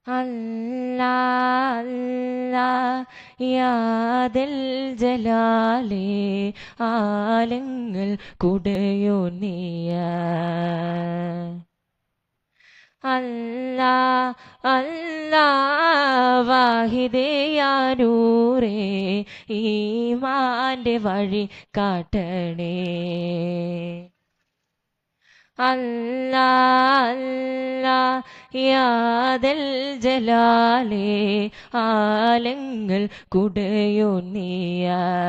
അല്ലാ അല്ലാ യാദൽ ജലാലേ ആലങ്ങൾ കുടയോ നീയ അല്ലാ അല്ലാ വാഹിദയാനൂറേ ഈമാന്റെ വഴി കാട്ടണേ അല്ലാ അല്ലാ യാദൽ ജലാലേ ആലങ്ങൾ കുടയോ നീയ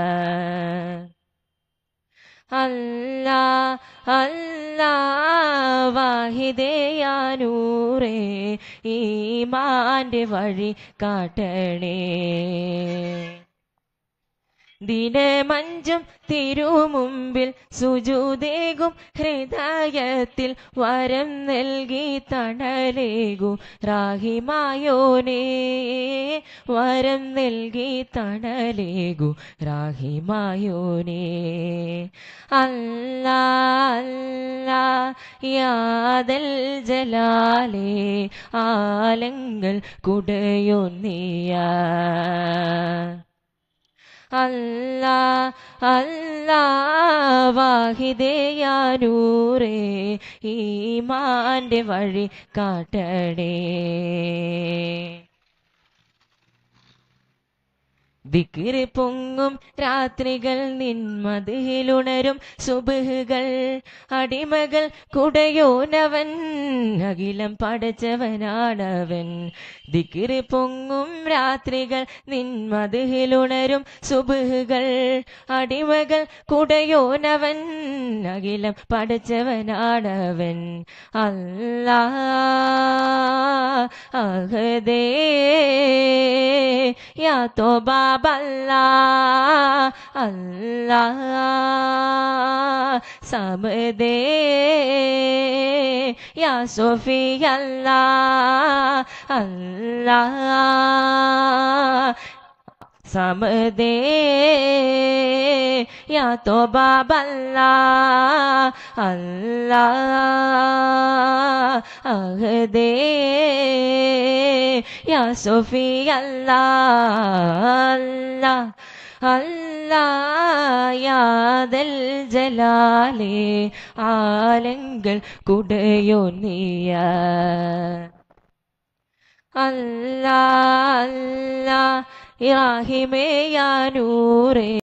അല്ലാ അല്ലാ വാഹിദയാനൂറേ ഈമാന്റെ വഴി കാട്ടണേ ദിനമഞ്ചും തിരുമുമ്പിൽ സുജൂദേകും ഹൃദയത്തിൽ വരം നൽകി തണലേകു റാഹിമായോനേ വരം നൽകി തണലേകു റാഹിമായോനേ അല്ലാ അല്ലാ യാദൽ ജലാലേ ആലങ്ങൾ കുടയോ നീയാ അല്ലാ അല്ലാ വാഹിദയാനൂറേ ഈമാന്റെ വഴി കാട്ടണേ ദിക്കിറ് പൊങ്ങും രാത്രികൾ നിന്മതിലുണരും സുബുഹുകൾ അടിമകൾ കുടയോനവൻ അഖിലം പടച്ചവനാണവൻ ദിക്കിറ് പൊങ്ങും രാത്രികൾ നിന്മതിലുണരും സുബുഹുകൾ അടിമകൾ കുടയോനവൻ അഖിലം പടച്ചവനാണവൻ അല്ലാ അഹദേ യാ തോബാ ബല്ലാ അല്ലാ സമദേ യാ സോഫി അല്ലാ അല്ലാ സമദേ യാ തോബാ ബല്ലാ അല്ലാ അഹദേ യാ സോഫി അല്ലാ അല്ലാ അല്ലാ യാദൽ ജലാലേ ആലങ്ങൾ കുടയോ നീയ അല്ലാ അല്ലാ ഇറാഹിമേ യാ നൂറേ